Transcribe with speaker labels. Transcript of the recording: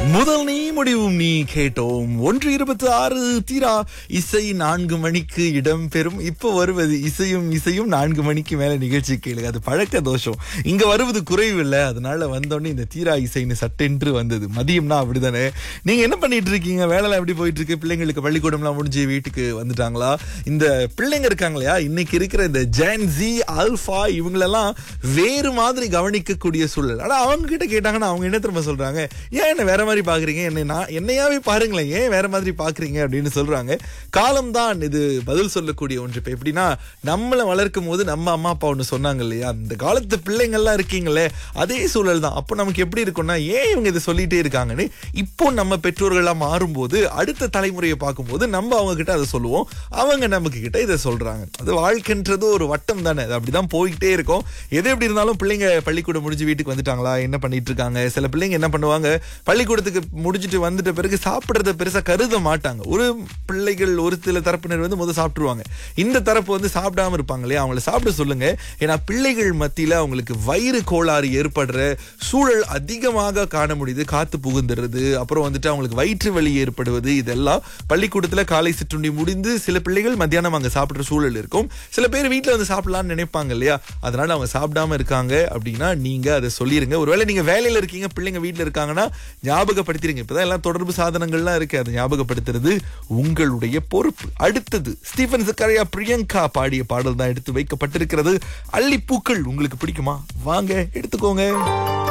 Speaker 1: முதல் நீ முடிவும் நீ கேட்டோம் ஒன்று இருபத்தி ஆறு தீரா இசை நான்கு மணிக்கு இடம்பெறும் இப்போ வருவது இசையும் இசையும் நான்கு மணிக்கு மேல நிகழ்ச்சி கேளுங்க அது பழக்க தோஷம் இங்க வருவது குறைவு இல்லை அதனால வந்தோடனே இந்த தீரா இசைன்னு சட்டென்று வந்தது மதியம்னா அப்படிதானே நீங்க என்ன பண்ணிட்டு இருக்கீங்க வேலைலாம் எப்படி போயிட்டு இருக்கு பிள்ளைங்களுக்கு பள்ளிக்கூடம்லாம் முடிஞ்சு வீட்டுக்கு வந்துட்டாங்களா இந்த பிள்ளைங்க இருக்காங்க இல்லையா இன்னைக்கு இருக்கிற இந்த ஜென் ஜி அல்ஃபா இவங்களெல்லாம் வேறு மாதிரி கவனிக்கக்கூடிய சூழல் ஆனா அவங்க கிட்ட கேட்டாங்கன்னா அவங்க என்ன திரும்ப சொல்றாங்க ஏன் என்ன வேற மாதிரி பாக்குறீங்க என்னை நான் என்னையாவே பாருங்களேன் ஏன் வேற மாதிரி பாக்குறீங்க அப்படின்னு சொல்றாங்க காலம்தான் இது பதில் சொல்லக்கூடிய ஒன்று இப்ப எப்படின்னா நம்மளை வளர்க்கும் போது நம்ம அம்மா அப்பா ஒண்ணு சொன்னாங்க இல்லையா அந்த காலத்து பிள்ளைங்கள்லாம் இருக்கீங்களே அதே சூழல் தான் அப்போ நமக்கு எப்படி இருக்கும்னா ஏன் இவங்க இதை சொல்லிட்டே இருக்காங்கன்னு இப்போ நம்ம பெற்றோர்களா மாறும்போது அடுத்த தலைமுறையை பார்க்கும்போது நம்ம அவங்க கிட்ட அதை சொல்லுவோம் அவங்க நமக்கு கிட்ட இதை சொல்றாங்க அது வாழ்க்கைன்றது ஒரு வட்டம் தானே அது அப்படிதான் போய்கிட்டே இருக்கும் எது எப்படி இருந்தாலும் பிள்ளைங்க பள்ளிக்கூடம் முடிஞ்சு வீட்டுக்கு வந்துட்டாங்களா என்ன பண்ணிட்டு இருக்காங்க சில பிள்ளைங்க என்ன பண்ணுவாங்க பள்ளிக்கூடத்துக்கு முடிஞ்சுட்டு வந்துட்ட பிறகு சாப்பிடுறத பெருசா கருத மாட்டாங்க ஒரு பிள்ளைகள் ஒரு சில தரப்பினர் வந்து முதல் சாப்பிட்டுருவாங்க இந்த தரப்பு வந்து சாப்பிடாம இருப்பாங்க இல்லையா அவங்கள சாப்பிட சொல்லுங்க ஏன்னா பிள்ளைகள் மத்தியில அவங்களுக்கு வயிறு கோளாறு ஏற்படுற சூழல் அதிகமாக காண முடியுது காத்து புகுந்துடுறது அப்புறம் வந்துட்டு அவங்களுக்கு வயிற்று வலி ஏற்படுவது இதெல்லாம் பள்ளிக்கூடத்துல காலை சிற்றுண்டி முடிந்து சில பிள்ளைகள் மத்தியானம் அங்க சாப்பிடுற சூழல் இருக்கும் சில பேர் வீட்ல வந்து சாப்பிடலாம்னு நினைப்பாங்க இல்லையா அதனால அவங்க சாப்பிடாம இருக்காங்க அப்படின்னா நீங்க அதை சொல்லிருங்க ஒருவேளை நீங்க வேலையில இருக்கீங்க பிள்ளைங்க வீட்ல இருக்காங்கன்னா ஞாபகப்படுத்திருங்க இப்பதான் எல்லாம் தொடர்பு சாதனங்கள்லாம் இருக்கு அதை ஞாபகப்படுத்துறது உங்களுடைய பொறுப்பு அடுத்தது ஸ்டீஃபன் சக்கரையா பிரியங்கா பாடிய பாடல் தான் எடுத்து வைக்கப்பட்டிருக்கிறது அள்ளிப்பூக்கள் உங்களுக்கு பிடிக்குமா வாங்க எடுத்துக்கோங்க